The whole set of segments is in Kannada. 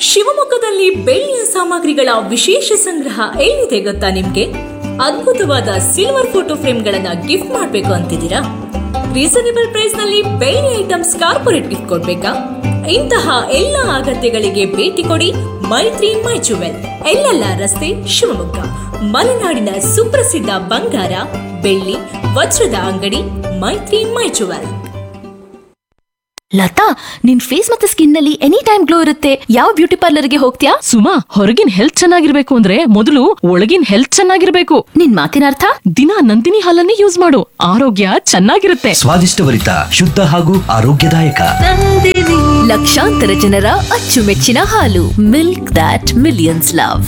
ಶಿವಮೊಗ್ಗದಲ್ಲಿ ಬೆಳ್ಳಿಯ ಸಾಮಗ್ರಿಗಳ ವಿಶೇಷ ಸಂಗ್ರಹ ಎಲ್ಲಿದೆ ಗೊತ್ತಾ ನಿಮ್ಗೆ ಅದ್ಭುತವಾದ ಸಿಲ್ವರ್ ಫೋಟೋ ಫ್ರೇಮ್ಗಳನ್ನ ಗಿಫ್ಟ್ ಮಾಡಬೇಕು ಅಂತಿದ್ದೀರಾ ರೀಸನೇಬಲ್ ಪ್ರೈಸ್ ನಲ್ಲಿ ಬೆಳ್ಳಿ ಐಟಮ್ಸ್ ಕಾರ್ಪೊರೇಟ್ ಗಿಫ್ಟ್ ಕೊಡ್ಬೇಕಾ ಇಂತಹ ಎಲ್ಲ ಅಗತ್ಯಗಳಿಗೆ ಭೇಟಿ ಕೊಡಿ ಮೈತ್ರಿ ಮೈ ಜುವೆಲ್ ಎಲ್ಲೆಲ್ಲ ರಸ್ತೆ ಶಿವಮೊಗ್ಗ ಮಲೆನಾಡಿನ ಸುಪ್ರಸಿದ್ಧ ಬಂಗಾರ ಬೆಳ್ಳಿ ವಜ್ರದ ಅಂಗಡಿ ಮೈತ್ರಿ ಮೈ ಜುವೆಲ್ ಲತಾ ನಿನ್ ಫೇಸ್ ಮತ್ತೆ ಸ್ಕಿನ್ ನಲ್ಲಿ ಎನಿ ಟೈಮ್ ಗ್ಲೋ ಇರುತ್ತೆ ಯಾವ ಬ್ಯೂಟಿ ಪಾರ್ಲರ್ಗೆ ಹೋಗ್ತೀಯಾ ಸುಮಾ ಹೊರಗಿನ ಹೆಲ್ತ್ ಚೆನ್ನಾಗಿರ್ಬೇಕು ಅಂದ್ರೆ ಮೊದಲು ಒಳಗಿನ ಹೆಲ್ತ್ ಚೆನ್ನಾಗಿರ್ಬೇಕು ನಿನ್ ಮಾತಿನ ಅರ್ಥ ದಿನ ನಂದಿನಿ ಹಾಲನ್ನೇ ಯೂಸ್ ಮಾಡು ಆರೋಗ್ಯ ಚೆನ್ನಾಗಿರುತ್ತೆ ಸ್ವಾದಿಷ್ಟಭರಿತ ಶುದ್ಧ ಹಾಗೂ ಆರೋಗ್ಯದಾಯಕ ಲಕ್ಷಾಂತರ ಜನರ ಅಚ್ಚುಮೆಚ್ಚಿನ ಹಾಲು milk that millions love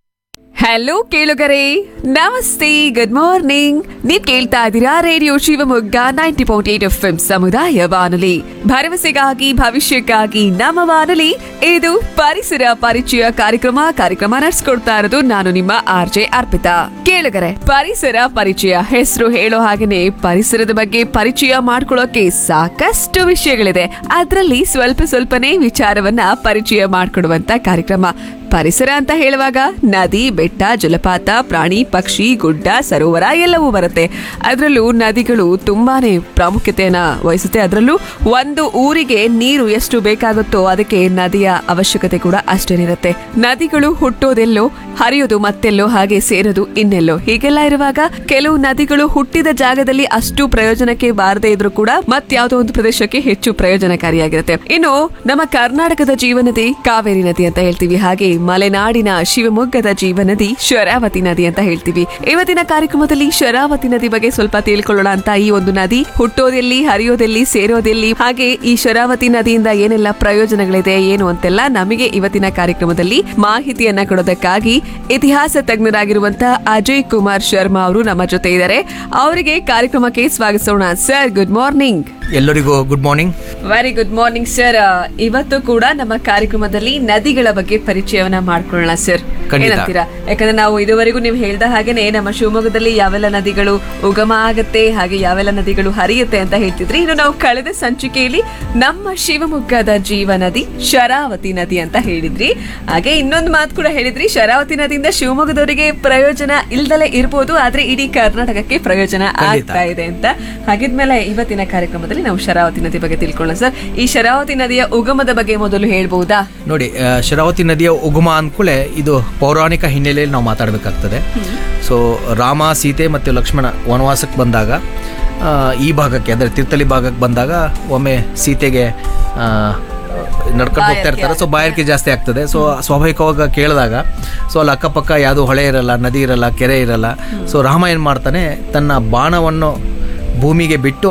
hello ಕೇಳುಗರೆ ನಮಸ್ತೆ ಗುಡ್ ಮಾರ್ನಿಂಗ್ ನೀವ್ ಕೇಳ್ತಾ ಇದ್ದೀರಾ radio Shivamogga ninety point eight F M ಸಮುದಾಯ ಬಾನುಲಿ ಭರವಸೆಗಾಗಿ ಭವಿಷ್ಯಕ್ಕಾಗಿ ನಮ್ಮ ಬಾನುಲಿ ಇದು ಪರಿಸರ ಪರಿಚಯ ಕಾರ್ಯಕ್ರಮ ಕಾರ್ಯಕ್ರಮ ನಡೆಸ್ಕೊಡ್ತಾ ಇರೋದು ನಾನು ನಿಮ್ಮ ಆರ್ ಜೆ ಅರ್ಪಿತಾ ಕೇಳುಗರೆ ಪರಿಸರ ಪರಿಚಯ ಹೆಸರು ಹೇಳೋ ಹಾಗೇನೆ ಪರಿಸರದ ಬಗ್ಗೆ ಪರಿಚಯ ಮಾಡ್ಕೊಳ್ಳೋಕೆ ಸಾಕಷ್ಟು ವಿಷಯಗಳಿದೆ ಅದರಲ್ಲಿ ಸ್ವಲ್ಪ ಸ್ವಲ್ಪನೇ ವಿಚಾರವನ್ನ ಪರಿಚಯ ಮಾಡ್ಕೊಡುವಂತ ಕಾರ್ಯಕ್ರಮ ಪರಿಸರ ಅಂತ ಹೇಳುವಾಗ ನದಿ ಬೆಟ್ಟ ಜಲಪಾತ ಪ್ರಾಣಿ ಪಕ್ಷಿ ಗುಡ್ಡ ಸರೋವರ ಎಲ್ಲವೂ ಬರುತ್ತೆ ಅದರಲ್ಲೂ ನದಿಗಳು ತುಂಬಾನೇ ಪ್ರಾಮುಖ್ಯತೆಯನ್ನ ವಹಿಸುತ್ತೆ ಅದರಲ್ಲೂ ಒಂದು ಊರಿಗೆ ನೀರು ಎಷ್ಟು ಬೇಕಾಗುತ್ತೋ ಅದಕ್ಕೆ ನದಿಯ ಅವಶ್ಯಕತೆ ಕೂಡ ಅಷ್ಟೇನಿರುತ್ತೆ ನದಿಗಳು ಹುಟ್ಟೋದೆಲ್ಲೋ ಹರಿಯೋದು ಮತ್ತೆಲ್ಲೋ ಹಾಗೆ ಸೇರೋದು ಇನ್ನೆಲ್ಲೋ ಹೀಗೆಲ್ಲ ಇರುವಾಗ ಕೆಲವು ನದಿಗಳು ಹುಟ್ಟಿದ ಜಾಗದಲ್ಲಿ ಅಷ್ಟು ಪ್ರಯೋಜನಕ್ಕೆ ಬಾರದೇ ಇದ್ರೂ ಕೂಡ ಮತ್ಯಾವುದೋ ಒಂದು ಪ್ರದೇಶಕ್ಕೆ ಹೆಚ್ಚು ಪ್ರಯೋಜನಕಾರಿಯಾಗಿರುತ್ತೆ ಇನ್ನು ನಮ್ಮ ಕರ್ನಾಟಕದ ಜೀವನದಿ ಕಾವೇರಿ ನದಿ ಅಂತ ಹೇಳ್ತೀವಿ ಹಾಗೆ ಮಲೆನಾಡಿನ ಶಿವಮೊಗ್ಗದ ಜೀವನದಿ ಶರಾವತಿ ನದಿ ಅಂತ ಹೇಳ್ತೀವಿ ಇವತ್ತಿನ ಕಾರ್ಯಕ್ರಮದಲ್ಲಿ ಶರಾವತಿ ನದಿ ಬಗ್ಗೆ ಸ್ವಲ್ಪ ತಿಳ್ಕೊಳ್ಳೋಣ ಅಂತ ಈ ಒಂದು ನದಿ ಹುಟ್ಟೋದೆಲ್ಲಿ ಹರಿಯೋದೆಲ್ಲಿ ಸೇರೋದೆಲ್ಲಿ ಹಾಗೆ ಈ ಶರಾವತಿ ನದಿಯಿಂದ ಏನೆಲ್ಲ ಪ್ರಯೋಜನಗಳಿದೆ ಏನು ಅಂತೆಲ್ಲ ನಮಗೆ ಇವತ್ತಿನ ಕಾರ್ಯಕ್ರಮದಲ್ಲಿ ಮಾಹಿತಿಯನ್ನ ಕೊಡೋದಕ್ಕಾಗಿ ಇತಿಹಾಸ ತಜ್ಞರಾಗಿರುವಂತಹ ಅಜಯ್ ಕುಮಾರ್ ಶರ್ಮಾ ಅವರು ನಮ್ಮ ಜೊತೆ ಇದ್ದಾರೆ ಅವರಿಗೆ ಕಾರ್ಯಕ್ರಮಕ್ಕೆ ಸ್ವಾಗತಿಸೋಣ ಸರ್ ಗುಡ್ ಮಾರ್ನಿಂಗ್ ಎಲ್ಲರಿಗೂ good morning very good morning sir ಇವತ್ತು ಕೂಡ ನಮ್ಮ ಕಾರ್ಯಕ್ರಮದಲ್ಲಿ ನದಿಗಳ ಬಗ್ಗೆ ಪರಿಚಯವನ್ನ ಮಾಡ್ಕೊಳ್ಳೋಣ ಸರ್ ಖಂಡಿತ. ಏನಂತೀರಾ ಯಾಕಂದ್ರೆ ನಾವು ಇದುವರೆಗೂ ನೀವು ಹೇಳ್ದ ಹಾಗೇನೆ ನಮ್ಮ ಶಿವಮೊಗ್ಗದಲ್ಲಿ ಯಾವೆಲ್ಲ ನದಿಗಳು ಉಗಮ ಆಗತ್ತೆ ಹಾಗೆ ಯಾವೆಲ್ಲ ನದಿಗಳು ಹರಿಯುತ್ತೆ ಅಂತ ಹೇಳ್ತಿದ್ರಿ ಇನ್ನು ನಾವು ಕಳೆದ ಸಂಚಿಕೆಯಲ್ಲಿ ನಮ್ಮ ಶಿವಮೊಗ್ಗದ ಜೀವ ನದಿ ಶರಾವತಿ ನದಿ ಅಂತ ಹೇಳಿದ್ರಿ ಹಾಗೆ ಇನ್ನೊಂದು ಮಾತು ಕೂಡ ಹೇಳಿದ್ರಿ ಶರಾವತಿ ನದಿಯಿಂದ ಶಿವಮೊಗ್ಗದವರಿಗೆ ಪ್ರಯೋಜನ ಇಲ್ದಲೇ ಇರ್ಬೋದು ಆದ್ರೆ ಇಡೀ ಕರ್ನಾಟಕಕ್ಕೆ ಪ್ರಯೋಜನ ಖಂಡಿತ. ಆಗ್ತಾ ಇದೆ ಅಂತ ಹಾಗಿದ್ಮೇಲೆ ಇವತ್ತಿನ ಕಾರ್ಯಕ್ರಮದಲ್ಲಿ ನಾವು ಶರಾವತಿ ನದಿ ಬಗ್ಗೆ ತಿಳ್ಕೊಳ್ಳೋಣ ಸರ್ ಈ ಶರಾವತಿ ನದಿಯ ಉಗಮದ ಬಗ್ಗೆ ಮೊದಲು ಹೇಳ್ಬಹುದಾ ನೋಡಿ ಆ, ಶರಾವತಿ ನದಿಯ ಉಗಮ ಅಂದ್ಕೂಳೆ ಇದು ಪೌರಾಣಿಕ ಹಿನ್ನೆಲೆಯಲ್ಲಿ ನಾವು ಮಾತಾಡಬೇಕಾಗ್ತದೆ ಸೊ ರಾಮ ಸೀತೆ ಮತ್ತು ಲಕ್ಷ್ಮಣ ವನವಾಸಕ್ಕೆ ಬಂದಾಗ ಆ, ಈ ಭಾಗಕ್ಕೆ ಅಂದರೆ ತೀರ್ಥಲಿ ಭಾಗಕ್ಕೆ ಬಂದಾಗ ಒಮ್ಮೆ ಸೀತೆಗೆ ಆ, ನಡ್ಕೊಂಡು ಹೋಗ್ತಾ ಇರ್ತಾರೆ ಸೊ ಬಾಯಾರಿಕೆ ಜಾಸ್ತಿ ಆಗ್ತದೆ ಸೊ ಸ್ವಾಭಾವಿಕವಾಗಿ ಕೇಳಿದಾಗ ಸೊ ಅಲ್ಲಿ ಅಕ್ಕಪಕ್ಕ ಯಾವುದು ಹೊಳೆ ಇರಲ್ಲ ನದಿ ಇರಲ್ಲ ಕೆರೆ ಇರಲ್ಲ ಸೊ ರಾಮ ಏನು ಮಾಡ್ತಾನೆ ತನ್ನ ಬಾಣವನ್ನು ಭೂಮಿಗೆ ಬಿಟ್ಟು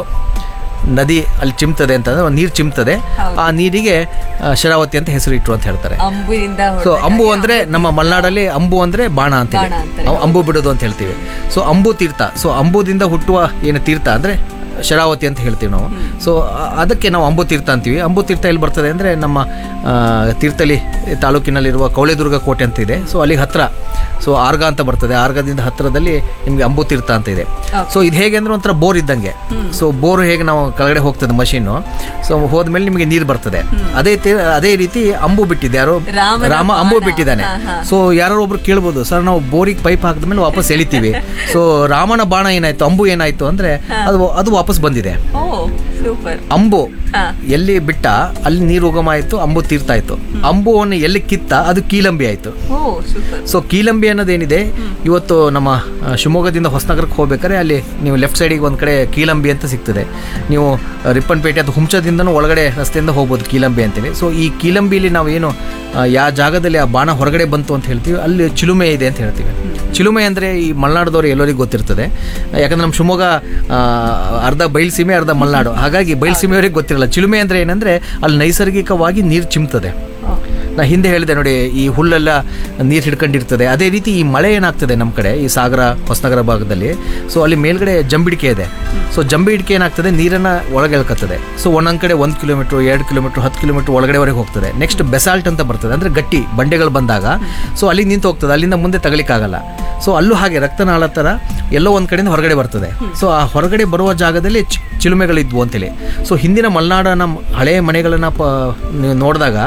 ನದಿ ಅಲ್ಲಿ ಚಿಮ್ತದೆ ಅಂತಂದ್ರೆ ನೀರು ಚಿಮ್ತದೆ ಆ ನೀರಿಗೆ ಆ, ಶರಾವತಿ ಅಂತ ಹೆಸರು ಇಟ್ರು ಅಂತ ಹೇಳ್ತಾರೆ ಅಂಬುದಿಂದ ಸೊ ಅಂಬು ಅಂದ್ರೆ ನಮ್ಮ ಮಲೆನಾಡಲ್ಲಿ ಅಂಬು ಅಂದ್ರೆ ಬಾಣ ಅಂತ ಬಾಣ ಅಂತಾರೆ. ನಾವು ಅಂಬು ಬಿಡೋದು ಅಂತ ಹೇಳ್ತೀವಿ ಸೊ ಅಂಬು ತೀರ್ಥ ಸೊ ಅಂಬುದಿಂದ ಹುಟ್ಟುವ ಏನು ತೀರ್ಥ ಅಂದ್ರೆ ಶರಾವತಿ ಅಂತ ಹೇಳ್ತೀವಿ ನಾವು ಸೊ ಅದಕ್ಕೆ ನಾವು ಅಂಬು ತೀರ್ಥ ಅಂತೀವಿ ಅಂಬು ತೀರ್ಥ ಎಲ್ಲಿ ಬರ್ತದೆ ಅಂದರೆ ನಮ್ಮ ಆ, ತೀರ್ಥಹಳ್ಳಿ ತಾಲೂಕಿನಲ್ಲಿರುವ ಕೌಳೆದುರ್ಗ ಕೋಟೆ ಅಂತ ಇದೆ ಸೊ ಅಲ್ಲಿಗೆ ಹತ್ರ ಸೊ ಆರ್ಗ ಅಂತ ಬರ್ತದೆ ಆರ್ಗದಿಂದ ಹತ್ತಿರದಲ್ಲಿ ನಿಮಗೆ ಅಂಬು ತೀರ್ಥ ಅಂತ ಇದೆ ಸೊ ಇದು ಹೇಗೆ ಅಂದ್ರೆ ಒಂಥರ ಬೋರ್ ಇದ್ದಂಗೆ ಸೊ ಬೋರ್ ಹೇಗೆ ನಾವು ಕೆಳಗಡೆ ಹೋಗ್ತದೆ ಮಷೀನು ಸೊ ಹೋದ್ಮೇಲೆ ನಿಮಗೆ ನೀರು ಬರ್ತದೆ ಅದೇ ತಿ- ಅದೇ ರೀತಿ ಅಂಬು ಬಿಟ್ಟಿದೆ ಯಾರೋ ರಾಮನ ರಾಮ ಅಂಬು ಬಾಣ. ಬಿಟ್ಟಿದ್ದಾನೆ ಹಾ, ಹಾ. ಸೊ ಯಾರೋ ಒಬ್ರು ಕೇಳ್ಬೋದು ಸರ್ ನಾವು ಬೋರಿಗೆ ಪೈಪ್ ಹಾಕಿದ್ಮೇಲೆ ವಾಪಸ್ ಎಳಿತೀವಿ ಸೊ ರಾಮನ ಬಾಣ ಏನಾಯ್ತು ಅಂಬು ಏನಾಯ್ತು ಅಂದ್ರೆ ಅದು ಅದು ವಾಪಸ್ ಬಂದಿದೆ ಓ ಸೂಪರ್ ಅಂಬು ಹಾ. ಎಲ್ಲಿ ಬಿಟ್ಟ ಅಲ್ಲಿ ನೀರು ಉಗಮ ಆಯ್ತು ಅಂಬು ತೀರ್ಥ ಆಯ್ತು ಅಂಬುವನ್ನು ಎಲ್ಲಿ ಕಿತ್ತ ಅದು ಕೀಲಂಬಿ ಆಯ್ತು ಓ ಸೂಪರ್ ಸೊ ಕೀಲಂಬಿ ಅನ್ನೋದೇನಿದೆ ಇವತ್ತು ನಮ್ಮ ಆ, ಶಿವಮೊಗ್ಗದಿಂದ ಹೊಸನಗರಕ್ಕೆ ಹೋಗ್ಬೇಕಾದ್ರೆ ಅಲ್ಲಿ ನೀವು ಲೆಫ್ಟ್ ಸೈಡಿಗೆ ಒಂದು ಕಡೆ ಕೀಲಂಬಿ ಅಂತ ಸಿಗ್ತದೆ ನೀವು ಆ, ರಿಪ್ಪನ್ಪೇಟೆ ಅಥವಾ ಹುಂಚದಿಂದನೂ ಒಳಗಡೆ ರಸ್ತೆಯಿಂದ ಹೋಗ್ಬೋದು ಕೀಲಂಬಿ ಅಂತೇಳಿ ಸೊ ಈ ಕೀಲಂಬಿಲಿ ನಾವು ಏನು ಯಾವ ಜಾಗದಲ್ಲಿ ಆ ಬಾಣ ಹೊರಗಡೆ ಬಂತು ಅಂತ ಹೇಳ್ತೀವಿ ಅಲ್ಲಿ ಚಿಲುಮೆ ಇದೆ ಅಂತ ಹೇಳ್ತೀವಿ ಚಿಲುಮೆ ಅಂದರೆ ಈ ಮಲೆನಾಡದವ್ರು ಎಲ್ಲರಿಗೂ ಗೊತ್ತಿರ್ತದೆ ಯಾಕಂದ್ರೆ ನಮ್ಮ ಶಿವಮೊಗ್ಗ ಆ, ಅರ್ಧ ಬಯಲುಸೀಮೆ ಅರ್ಧ ಮಲೆನಾಡು ಹಾಗಾಗಿ ಬಯಲುಸೀಮೆಯವರಿಗೆ ಗೊತ್ತಿರಲ್ಲ ಚಿಲುಮೆ ಅಂದರೆ ಏನಂದರೆ ಅಲ್ಲಿ ನೈಸರ್ಗಿಕವಾಗಿ ನೀರು ಚಿಮ್ತದೆ ನಾ ಹಿಂದೆ ಹೇಳಿದೆ ನೋಡಿ ಈ ಹುಲ್ಲೆಲ್ಲ ನೀರು ಹಿಡ್ಕೊಂಡಿರ್ತದೆ ಅದೇ ರೀತಿ ಈ ಮಳೆ ಏನಾಗ್ತದೆ ನಮ್ಮ ಕಡೆ ಈ ಸಾಗರ ಹೊಸನಗರ ಭಾಗದಲ್ಲಿ ಸೊ ಅಲ್ಲಿ ಮೇಲ್ಗಡೆ ಜಂಬಿಡಿಕೆ ಇದೆ ಸೊ ಜಂಬಿಡಿಕೆ ಏನಾಗ್ತದೆ ನೀರನ್ನು ಒಳಗೆ ಎಳ್ಕತ್ತದೆ ಸೊ ಒಂದೊಂದು ಕಡೆ ಒಂದು ಕಿಲೋಮೀಟ್ರ್ ಎರಡು ಕಿಲೋಮೀಟ್ರ್ ಹತ್ತು ಕಿಲೋಮೀಟ್ರ್ ಒಳಗಡೆವರೆಗೆ ಹೋಗ್ತದೆ ನೆಕ್ಸ್ಟ್ ಬೆಸಾಲ್ಟ್ ಅಂತ ಬರ್ತದೆ ಅಂದರೆ ಗಟ್ಟಿ ಬಂಡೆಗಳು ಬಂದಾಗ ಸೊ ಅಲ್ಲಿ ನಿಂತು ಹೋಗ್ತದೆ ಅಲ್ಲಿಂದ ಮುಂದೆ ತಗಲಿಕ್ಕಾಗಲ್ಲ ಸೊ ಅಲ್ಲೂ ಹಾಗೆ ರಕ್ತನಾಳ ಥರ ಎಲ್ಲೋ ಒಂದು ಕಡೆಯಿಂದ ಹೊರಗಡೆ ಬರ್ತದೆ ಸೊ ಆ ಹೊರಗಡೆ ಬರುವ ಜಾಗದಲ್ಲಿ ಚಿ- ಚಿಲುಮೆಗಳಿದ್ವು ಅಂತೇಳಿ ಸೊ ಹಿಂದಿನ ಮಲೆನಾಡನ ಹಳೆಯ ಮನೆಗಳನ್ನು ಪ ನೀವು ನೋಡಿದಾಗ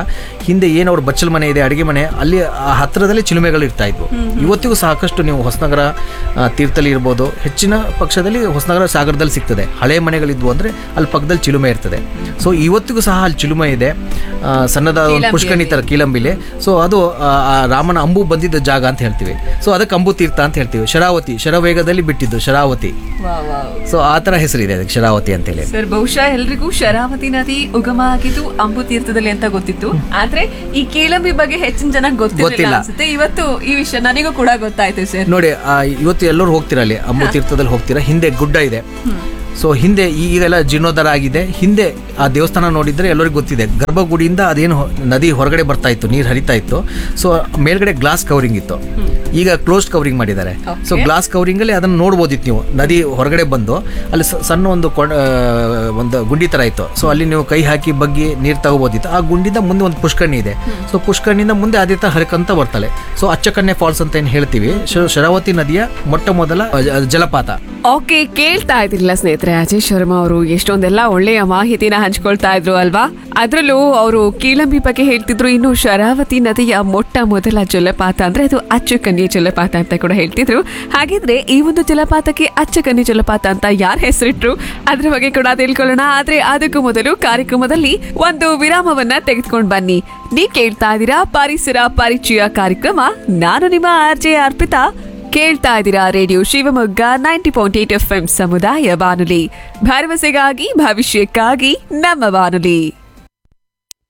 ಹಿಂದೆ ಏನು ಅವ್ರ ಬಚ್ಚಲ ಮನೆ ಇದೆ ಅಡಿಗೆ ಮನೆ ಅಲ್ಲಿ ಆ ಹತ್ತಿರದಲ್ಲೇ ಚಿಲುಮೆಗಳು ಇರ್ತಾ ಇದ್ವು ಇವತ್ತಿಗೂ ಸಾಕಷ್ಟು ನೀವು ಹೊಸನಗರ ಆ, ತೀರ್ಥಲ್ಲಿ ಇರ್ಬೋದು ಹೆಚ್ಚಿನ ಪಕ್ಷದಲ್ಲಿ ಹೊಸನಗರ ಸಾಗರದಲ್ಲಿ ಸಿಗ್ತದೆ ಹಳೆ ಮನೆಗಳಿದ್ವು ಅಂದ್ರೆ ಅಲ್ಲಿ ಪಕ್ಕದಲ್ಲಿ ಚಿಲುಮೆ ಇರ್ತದೆ ಸೊ ಇವತ್ತಿಗೂ ಸಹ ಅಲ್ಲಿ ಚಿಲುಮೆ ಇದೆ ಆ, ಸಣ್ಣದಾದ ಒಂದು ಪುಷ್ಕರಣಿ ತರ ಕೀಲಂಬಿಲೆ ಸೊ ಅದು ಆ, ಆ ರಾಮನ ಅಂಬು ಬಂದಿದ್ದ ಜಾಗ ಅಂತ ಹೇಳ್ತೀವಿ ಸೊ ಅದಕ್ಕೆ ಅಂಬು ತೀರ್ಥ ಅಂತ ಹೇಳ್ತೀವಿ ಶರಾವತಿ ಶರವೇಗದಲ್ಲಿ ಬಿಟ್ಟಿದ್ದು ಶರಾವತಿ ಸೊ ಆ ತರ ಹೆಸರಿದೆ ಅದಕ್ಕೆ ಶರಾವತಿ ಅಂತ ಹೇಳಿ ಸರ್ ಬಹುಶಃ ಎಲ್ರಿಗೂ ಶರಾವತಿ ನದಿ ಉಗಮ ಆಗಿದ್ದು ಅಂಬು ತೀರ್ಥದಲ್ಲಿ ಅಂತ ಗೊತ್ತಿತ್ತು ಆದ್ರೆ ಈ ಕೇಳಂಬಿ ಬಗ್ಗೆ ಹೆಚ್ಚಿನ ಜನ ಗೊತ್ತಿಲ್ಲ ಗೊತ್ತಿಲ್ಲ. ಅನ್ಸುತ್ತೆ ಇವತ್ತು ಈ ವಿಷಯ ನನಗೂ ಕೂಡ ಗೊತ್ತಾಯ್ತು ಸರ್ ನೋಡಿ ಆ, ಇವತ್ತು ಎಲ್ಲರೂ ಹೋಗ್ತೀರಾ ಅಲ್ಲಿ ಅಂಬು ತೀರ್ಥದಲ್ಲಿ ಹೋಗ್ತೀರಾ ಹಿಂದೆ ಗುಡ್ಡ ಇದೆ ಸೊ ಹಿಂದೆ ಈ- ಈಗೆಲ್ಲ ಜೀರ್ಣೋದ್ಧಾರ ಆಗಿದೆ ಹಿಂದೆ ಆ ದೇವಸ್ಥಾನ ನೋಡಿದ್ರೆ ಎಲ್ಲರಿಗೂ ಗೊತ್ತಿದೆ ಗರ್ಭಗುಡಿಯಿಂದ ಅದೇನು ಹೊ- ನದಿ ಹೊರಗಡೆ ಬರ್ತಾ ಇತ್ತು ನೀರು ಹರಿತಾ ಇತ್ತು ಸೊ ಮೇಲ್ಗಡೆ ಗ್ಲಾಸ್ ಕವರಿಂಗ್ ಇತ್ತು ಈಗ ಕ್ಲೋಸ್ಡ್ ಕವರಿಂಗ್ ಮಾಡಿದ್ದಾರೆ ಸೊ ಗ್ಲಾಸ್ ಕವರಿಂಗ್ ಅಲ್ಲಿ ಅದನ್ನ ನೋಡ್ಬೋದಿತ್ತು ನೀವು ನದಿ ಹೊರಗಡೆ ಬಂದು ಅಲ್ಲಿ ಸ- ಸಣ್ಣ ಒಂದು ಕೊಂಡ- ಆ, ಒಂದು ಗುಂಡಿ ತರ ಇತ್ತು ಸೊ ಅಲ್ಲಿ ನೀವು ಕೈ ಹಾಕಿ ಬಗ್ಗಿ ನೀರು ತಗೋಬೋದಿತ್ತು ಆ ಗುಂಡಿಂದ ಮುಂದೆ ಒಂದು ಪುಷ್ಕರಣಿ ಇದೆ ಸೊ ಪುಷ್ಕರಣಿಯಿಂದ ಮುಂದೆ ಅದೇ ತರ ಹರಕಂತ ಬರ್ತಾಳೆ ಸೊ ಅಚ್ಚಕನ್ನೆ ಫಾಲ್ಸ್ ಅಂತ ಏನು ಹೇಳ್ತೀವಿ ಶ- ಶರಾವತಿ ನದಿಯ ಮೊಟ್ಟ ಮೊದಲ ಅ, ಜಲಪಾತ ಓಕೆ ಕೇಳ್ತಾ ಇದ್ರಿಲ್ಲ ಸ್ನೇಹಿತರೆ ಅಜಯ್ ಶರ್ಮಾ ಅವರು ಎಷ್ಟೊಂದೆಲ್ಲ ಒಳ್ಳೆಯ ಮಾಹಿತಿನ ಹಂಚ್ಕೊಳ್ತಾ ಇದ್ರು ಅಲ್ವಾ ಅದ್ರಲ್ಲೂ ಅವರು ಕೀಳಂಬಿ ಬಗ್ಗೆ ಹೇಳ್ತಿದ್ರು ಇನ್ನು ಶರಾವತಿ ನದಿಯ ಮೊಟ್ಟ ಮೊದಲ ಜಲಪಾತ ಅಂದ್ರೆ ಅದು ಅಚ್ಚುಕನ್ಯೆ ಜಲಪಾತ ಅಂತ ಕೂಡ ಹೇಳ್ತಿದ್ರು ಹಾಗಿದ್ರೆ ಈ ಒಂದು ಜಲಪಾತಕ್ಕೆ ಅಚ್ಚಕನ್ಯೆ ಜಲಪಾತ ಅಂತ ಯಾರು ಹೆಸರಿಟ್ರು ಅದ್ರ ಬಗ್ಗೆ ಕೂಡ ತಿಳ್ಕೊಳ್ಳೋಣ ಆದ್ರೆ ಅದಕ್ಕೂ ಮೊದಲು ಕಾರ್ಯಕ್ರಮದಲ್ಲಿ ಒಂದು ವಿರಾಮವನ್ನ ತೆಗೆದುಕೊಂಡು ಬನ್ನಿ ನೀವ್ ಕೇಳ್ತಾ ಇದ್ದೀರಾ ಪರಿಸರ ಪರಿಚಯ ಕಾರ್ಯಕ್ರಮ ನಾನು ನಿಮ್ಮ ಆರ್ ಜೆ ಅರ್ಪಿತಾ ಕೇಳ್ತಾ ಇದ್ದೀರಾ radio Shivamogga ninety point eight F M ಸಮುದಾಯ ಬಾನುಲಿ ಭರವಸೆಗಾಗಿ ಭವಿಷ್ಯಕ್ಕಾಗಿ ನಮ್ಮ ಬಾನುಲಿ